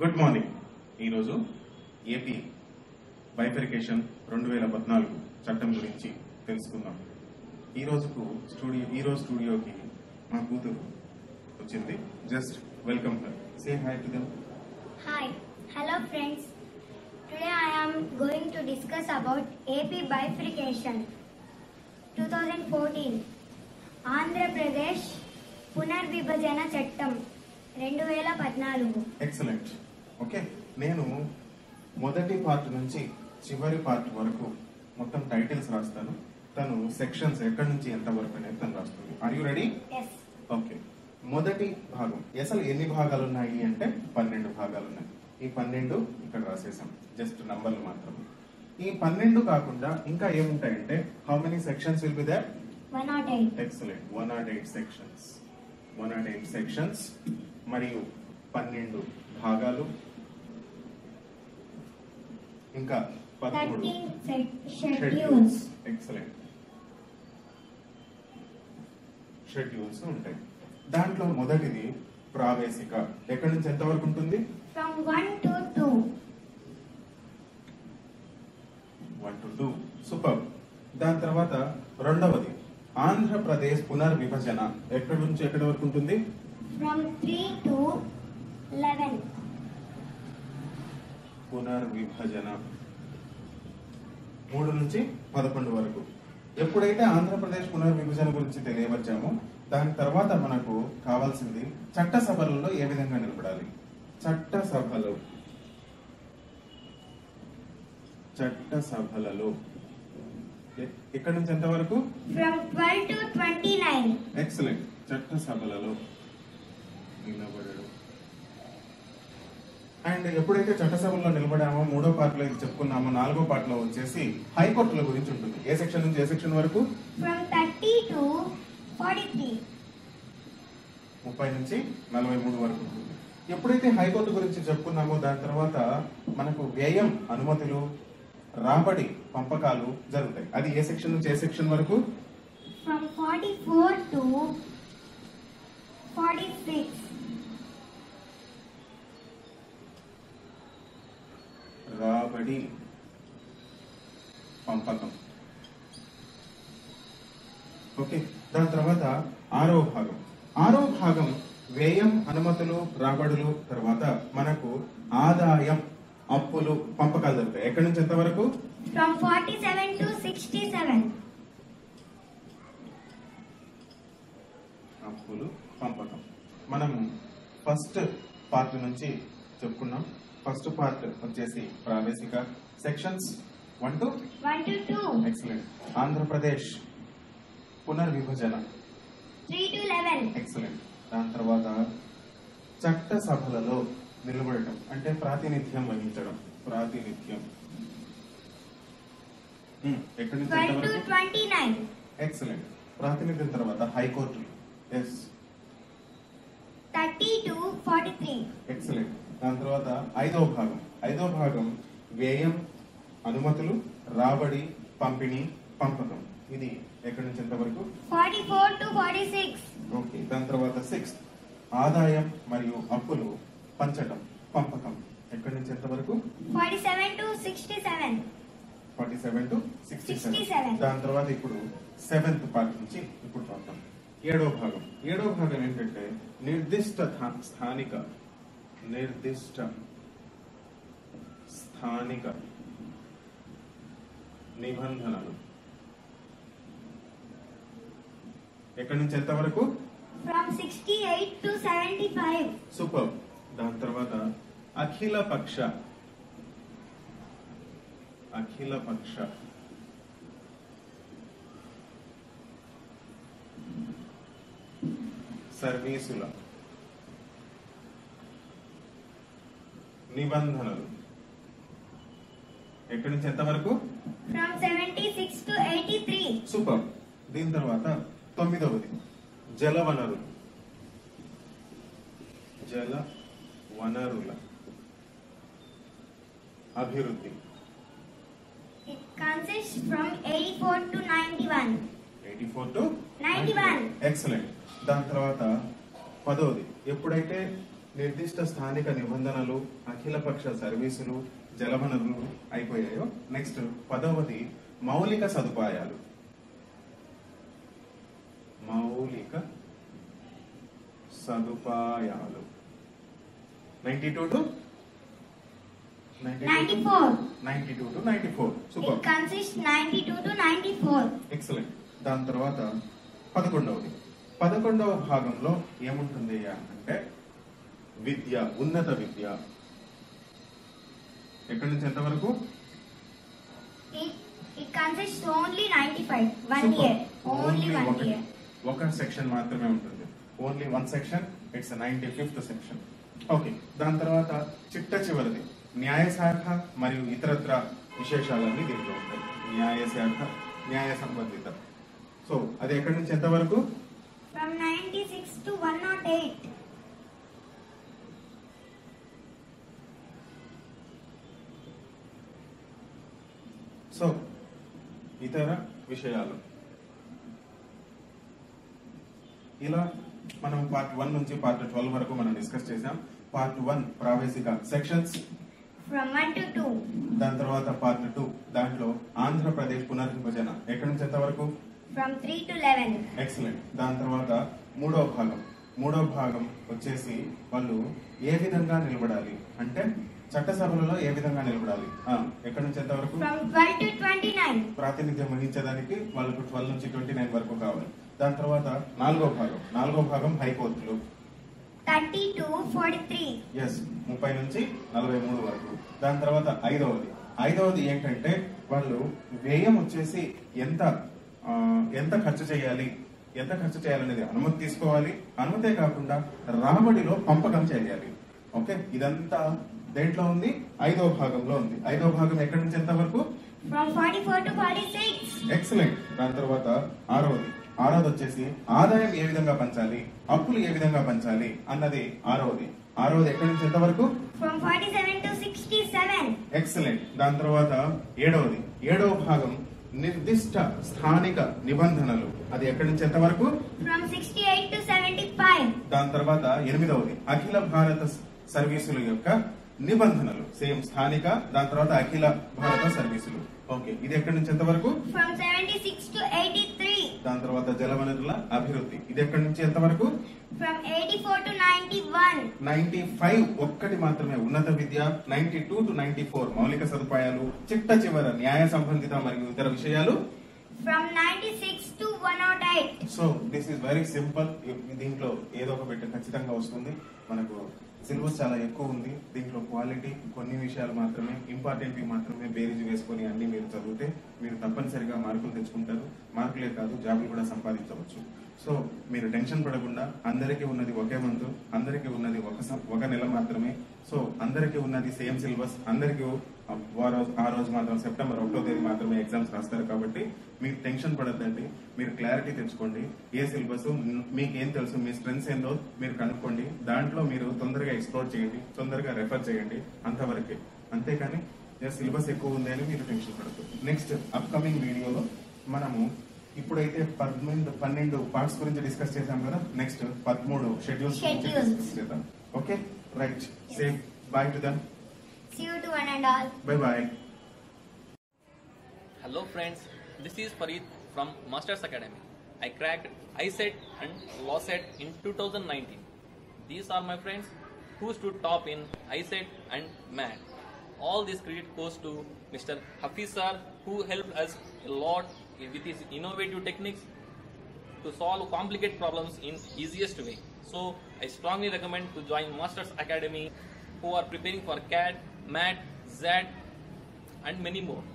Good morning ఈరోజు AP bifurcation రెండు వేల పద్నాలుగు చట్టం గురించి తెలుసుకుందాం ఈ రోజుకు స్టూడియో ఈ రోజు స్టూడియోకి మా కూతురు వచ్చింది just welcome her say hi to them Hi, hello friends. Today I am going to discuss about AP bifurcation 2014 Andhra Pradesh పునర్విభజన చట్టం రెండు వేల పద్నాలుగు ఎక్సలెంట్ ఓకే నేను మొదటి పార్ట్ నుంచి చివరి పార్ట్ వరకు మొత్తం టైటిల్స్ రాస్తాను తను సెక్షన్స్ ఎక్కడి నుంచి ఎంత వరకు అనేది తను రాస్తుంది are you ready yes okay మొదటి భాగం అసలు ఎన్ని భాగాలు ఉన్నాయి అంటే పన్నెండు భాగాలు ఉన్నాయి ఈ పన్నెండు ఇక్కడ రాసేసాం జస్ట్ నంబర్లు మాత్రమే ఈ పన్నెండు కాకుండా ఇంకా ఏముంటాయంటే how many sections will be there one naught eight excellent one naught eight sections one naught eight sections మరియు పన్నెండు భాగాలు ఇంకా పదమూడు థర్టీన్ షెడ్యూల్స్ ఎక్సలెంట్ షెడ్యూల్స్ ఉంటాయి దాంట్లో మొదటిది ప్రావేశిక ఎక్కడి నుంచి ఎంత వరకు ఉంటుంది from one to two one to two super దాని తర్వాత రెండవది ఆంధ్రప్రదేశ్ పునర్విభజన ఎక్కడి నుంచి ఎక్కడి వరకు ఉంటుంది ఫ్రమ్ త్రీ టు లెవెన్ పునర్విభజన మూడు నుంచి పదకొండు వరకు ఎప్పుడైతే ఆంధ్రప్రదేశ్ పునర్విభజన గురించి తెలియవచ్చామో దాని తర్వాత మనకు కావాల్సింది చట్టసభలలో ఏ విధంగా నిలబడాలి చట్టసభలో చట్టసభలలో ఎ- ఎక్కడి నుంచి ఎంత వరకు from twelve to twenty nine excellent చట్టసభలలో నిలబడడం అండ్ ఎప్పుడైతే చట్టసభల్లో నిలబడామో మూడో పార్ట్లో ఇది చెప్పుకున్నామో నాలుగో పార్ట్లో వచ్చేసి హైకోర్టుల గురించి ఉంటుంది ఏ సెక్షన్ నుంచి ఏ సెక్షన్ వరకు from thirty to forty three ముప్పై నుంచి నలభై మూడు వరకు ఉంటుంది ఎప్పుడైతే హైకోర్టు గురించి చెప్పుకున్నామో దాని తర్వాత మనకు వ్యయం అనుమతులు రాబడి పంపకాలు జరుగుతాయి అది ఏ సెక్షన్ నుంచి ఏ సెక్షన్ వరకు from 44 to 46 రాబడి పంపకం ఓకే దాని తర్వాత ఆరో భాగం ఆరో భాగం వ్యయం అనుమతులు రాబడులు తర్వాత మనకు ఆదాయం అప్పులు పంపకాలు జరుగుతాయి ఎక్కడి నుంచి ఎంత వరకు from 47 to 67 అప్పులు పంపకం మనం ఫస్ట్ పార్ట్ నుంచి చెప్పుకున్నాం ఫస్ట్ పార్ట్ వచ్చేసి ప్రావేశిక sections one to 1 to 2 excellent Andhra Pradesh పునర్విభజన 3 to 11 ఎక్సలెంట్ దాని తర్వాత చట్ట సభలలో నిలబడటం అంటే ప్రాతినిధ్యం వహించడం ప్రాతినిధ్యం Hmm, ఎక్కడి నుంచి 12 to ఎంతవరకు 29 ఎక్సలెంట్ ప్రాతినిధ్యం తర్వాత హైకోర్టులు ఎస్ 30 to 43 ఎక్సలెంట్ దాని తర్వాత ఐదవ భాగం ఐదవ భాగం వ్యయం అనుమతులు రాబడి పంపిణీ పంపకం ఇది ఎక్కడి నుంచి ఎంతవరకు 44 to 46 ఓకే దాని తర్వాత సిక్స్త్ ఆదాయం మరియు అప్పులు పంచటం పంపకం ఎక్కడి నుంచి ఎంతవరకు 47 to 67 forty seven to sixty seven 67. దాని తర్వాత ఇప్పుడు సెవెంత్ పార్ట్ నుంచి ఇప్పుడు చూద్దాం ఏడవ భాగం ఏడవ భాగం ఏంటంటే నిర్దిష్ట స్థా- స్థానిక నిర్దిష్ట స్థానిక నిబంధనలు ఎక్కడి నుంచి ఎంత వరకు from 68 to 75 సూపర్ దాని తర్వాత అఖిల పక్ష అఖిల పక్ష సర్వీసుల నిబంధనలు ఎక్కడి నుంచి ఎంత వరకు from 76 to 83 సూపర్ దీని తర్వాత తొమ్మిదవది జల వనరులు జల వనరుల అభివృద్ధి it consists from 84 to 91 eighty four to 91. Excellent దాని తర్వాత పదవది ఎప్పుడైతే నిర్దిష్ట స్థానిక నిబంధనలు అఖిలపక్ష సర్వీసులు జలవనరులు అయిపోయాయో నెక్స్ట్ పదవది మౌలిక సదుపాయాలు మౌలిక సదుపాయాలు ninety two to 94. Ninety two to ninety four super It consists 92 to 94. Excellent దాని తర్వాత పదకొండవది పదకొండవ భాగంలో ఏముంటుంది అంటే విద్య ఉన్నత విద్య ఎక్కడి నుంచి ఎంతవరకు It, it consists only 95. One Super. year. Only one ఒక- year. ఒక సెక్షన్ మాత్రమే ఉంటుంది only one section it's ninety fifth section okay దాని తర్వాత చిట్ట చివరిది న్యాయశాఖ మరియు ఇతరత్ర విశేషాలన్నీ దీంట్లో ఉంటాయి న్యాయశాఖ న్యాయ సంబంధిత సో అది ఎక్కడి నుంచి ఎంతవరకు From 96 to 108. సో ఇతర విషయాలు ఇలా మనం పార్ట్ వన్ నుంచి పార్ట్ ట్వెల్వ్ వరకు మనం డిస్కస్ చేసాం పార్ట్ వన్ ప్రావేశిక సెక్షన్స్ From 1 to 2. దాని తర్వాత పార్ట్ టూ దాంట్లో ఆంధ్రప్రదేశ్ పునర్విభజన ఎక్కడి నుంచి ఎంతవరకు From 3 to 11. ఎక్సలెంట్ దాని తర్వాత మూడో భాగం మూడో భాగం వచ్చేసి వాళ్ళు ఏ విధంగా నిలబడాలి అంటే చట్టసభలలో ఏ విధంగా నిలబడాలి ఆ, ఎక్కడి నుంచి ఎంతవరకు From 12 to 29. ప్రాతినిధ్యం వహించడానికి వాళ్ళకు ట్వెల్వ్ నుంచి ట్వంటీ నైన్ వరకు కావాలి దాని తర్వాత నాలుగో భాగం నాలుగో భాగం హైకోర్టులు 30 to 43. ఎస్ ముప్పై నుంచి నలభై మూడు వరకు దాని తర్వాత ఐదవది ఐదవది ఏంటంటే వాళ్ళు వ్యయం వచ్చేసి ఎంత ఆ, ఎంత ఖర్చు చేయాలి ఎంత ఖర్చు చేయాలనేది అనుమతి తీసుకోవాలి అనుమతే కాకుండా రాబడిలో పంపకం చేయాలి ఓకే ఇదంతా దేంట్లో ఉంది ఐదవ భాగంలో ఉంది ఐదవ భాగం ఎక్కడి నుంచి ఎంత వరకు From 44 to 46. ఎక్సలెంట్ దాని తర్వాత ఆరవది ఆరవది వచ్చేసి ఆదాయం ఏ విధంగా పంచాలి అప్పులు ఏ విధంగా పంచాలి అన్నది ఆరవది ఆరవది ఎక్కడి నుంచి ఎంత వరకు From 47 to 67. ఎక్సలెంట్ దాని తర్వాత ఏడవది ఏడవ భాగం నిర్దిష్ట స్థానిక నిబంధనలు అది ఎక్కడి నుంచి ఎంత వరకు From 68 to 75. దాని తర్వాత ఎనిమిదవది అఖిల భారత సర్వీసుల యొక్క నిబంధనలు సేమ్ స్థానిక దాని తర్వాత అఖిల భారత సర్వీసులు ఓకే ఇది ఎక్కడి నుంచి ఎంత వరకు From 76 to 83. దాని తర్వాత జలవనరుల అభివృద్ధి ఇది ఎక్కడి నుంచి ఎంత వరకు From 84 to 91. నైన్టీ ఫైవ్ ఒక్కటి మాత్రమే ఉన్నత విద్య ninety two to ninety four మౌలిక సదుపాయాలు చిట్ట చివర న్యాయ సంబంధిత మరియు ఇతర విషయాలు From 96 to 108. So this is very simple దీంట్లో ఏదో ఒక బిట్ ఖచ్చితంగా వస్తుంది మనకు సిలబస్ చాలా ఎక్కువ ఉంది దీంట్లో క్వాలిటీ కొన్ని విషయాలు మాత్రమే ఇంపార్టెంట్ మాత్రమే బేరీజ్ వేసుకొని అన్ని మీరు చదివితే మీరు తప్పనిసరిగా మార్కులు తెచ్చుకుంటారు మార్కులే కాదు జాబులు కూడా సంపాదించవచ్చు సో మీరు టెన్షన్ పడకుండా అందరికీ ఉన్నది ఒకే మంత్ అందరికీ ఉన్నది ఒక సం- ఒక నెల మాత్రమే సో అందరికీ ఉన్నది సేమ్ సిలబస్ అందరికీ ఆ వారో- ఆ రోజు మాత్రం సెప్టెంబర్ ఒకటో తేదీ మాత్రమే ఎగ్జామ్స్ రాస్తారు కాబట్టి మీరు టెన్షన్ పడద్దండి మీరు క్లారిటీ తెచ్చుకోండి ఏ సిలబస్ మీకు ఏం తెలుసు మీ స్ట్రెంగ్స్ ఏందో మీరు కనుక్కోండి దాంట్లో మీరు తొందరగా ఎక్స్ప్లోర్ చేయండి తొందరగా రెఫర్ చేయండి అంతవరకే అంతేకాని సిలబస్ ఎక్కువ ఉంది అని మీరు టెన్షన్ పడద్దు నెక్స్ట్ అప్కమింగ్ వీడియోలో మనము ఇప్పుడైతే పన్నెండు పన్నెండు పార్ట్స్ గురించి డిస్కస్ చేశాం కదా నెక్స్ట్ పదమూడు షెడ్యూల్స్ గురించి Schedules. డిస్కస్ చేద్దాం okay right say bye to them See you to one and all. Bye bye Hello friends, this is Farid from Masters Academy. I cracked ISET and LAWSET in 2019. These are my friends who stood top in ISET and MAT. All this credit goes to Mr. Hafiz sir who helped us a lot with his innovative techniques to solve complicated problems in easiest way. So I strongly recommend to join Masters Academy who are preparing for CAT, MAT, ZAT and many more.